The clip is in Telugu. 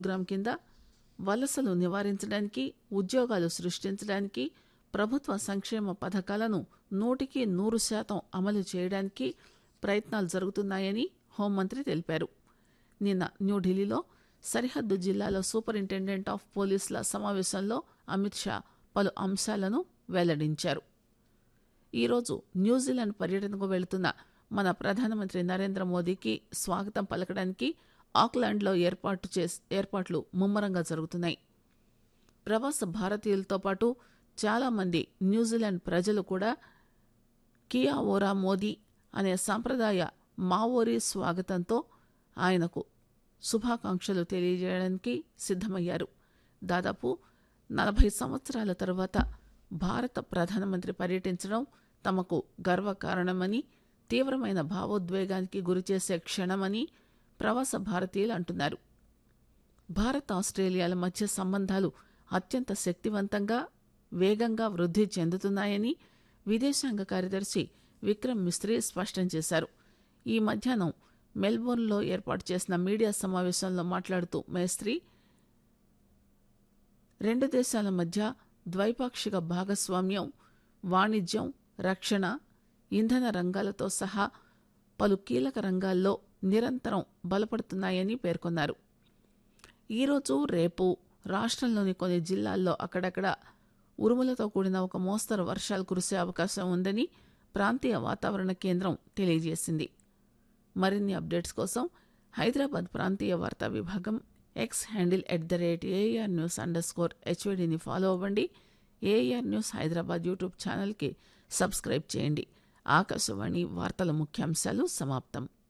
ప్రోగ్రాం కింద వలసలు నివారించడానికి ఉద్యోగాలు సృష్టించడానికి ప్రభుత్వ సంక్షేమ పథకాలను నూటికి నూరు శాతం అమలు చేయడానికి ప్రయత్నాలు జరుగుతున్నాయని హోంమంత్రి తెలిపారు నిన్న న్యూఢిల్లీలో సరిహద్దు జిల్లాల సూపరింటెండెంట్ ఆఫ్ పోలీసుల సమావేశంలో అమిత్ షా పలు అంశాలను వెల్లడించారు ఈరోజు న్యూజిలాండ్ పర్యటనకు వెళుతున్న మన ప్రధానమంత్రి నరేంద్ర మోదీకి స్వాగతం పలకడానికి ఆక్లాండ్లో ఏర్పాటు చేస్ ఏర్పాట్లు ముమ్మరంగా జరుగుతున్నాయి ప్రవాస భారతీయులతో పాటు చాలామంది న్యూజిలాండ్ ప్రజలు కూడా కియా ఓరా మోదీ అనే సాంప్రదాయ మావోరీ స్వాగతంతో ఆయనకు శుభాకాంక్షలు తెలియజేయడానికి సిద్ధమయ్యారు దాదాపు నలభై సంవత్సరాల తరువాత భారత ప్రధానమంత్రి పర్యటించడం తమకు గర్వకారణమని తీవ్రమైన భావోద్వేగానికి గురిచేసే క్షణమని ప్రవాస భారతీయులు అంటున్నారు భారత్ ఆస్ట్రేలియాల మధ్య సంబంధాలు అత్యంత శక్తివంతంగా వేగంగా వృద్ధి చెందుతున్నాయని విదేశాంగ కార్యదర్శి విక్రమ్ మిస్త్రీ స్పష్టం చేశారు ఈ మధ్యాహ్నం మెల్బోర్న్లో ఏర్పాటు చేసిన మీడియా సమావేశంలో మాట్లాడుతూ మేస్త్రీ రెండు దేశాల మధ్య ద్వైపాక్షిక భాగస్వామ్యం వాణిజ్యం రక్షణ ఇంధన రంగాలతో సహా పలు కీలక రంగాల్లో నిరంతరం బలపడుతున్నాయని పేర్కొన్నారు ఈరోజు రేపు రాష్ట్రంలోని కొన్ని జిల్లాల్లో అక్కడక్కడ ఉరుములతో కూడిన ఒక మోస్తరు వర్షాలు కురిసే అవకాశం ఉందని ప్రాంతీయ వాతావరణ కేంద్రం తెలియజేసింది మరిన్ని అప్డేట్స్ కోసం హైదరాబాద్ ప్రాంతీయ వార్తా విభాగం X handle at the rate AIR news underscore హెచ్వీడీని ఫాలో అవ్వండి ఏఆర్ న్యూస్ హైదరాబాద్ యూట్యూబ్ ఛానల్కి సబ్స్క్రైబ్ చేయండి ఆకాశవాణి వార్తల ముఖ్యాంశాలు సమాప్తం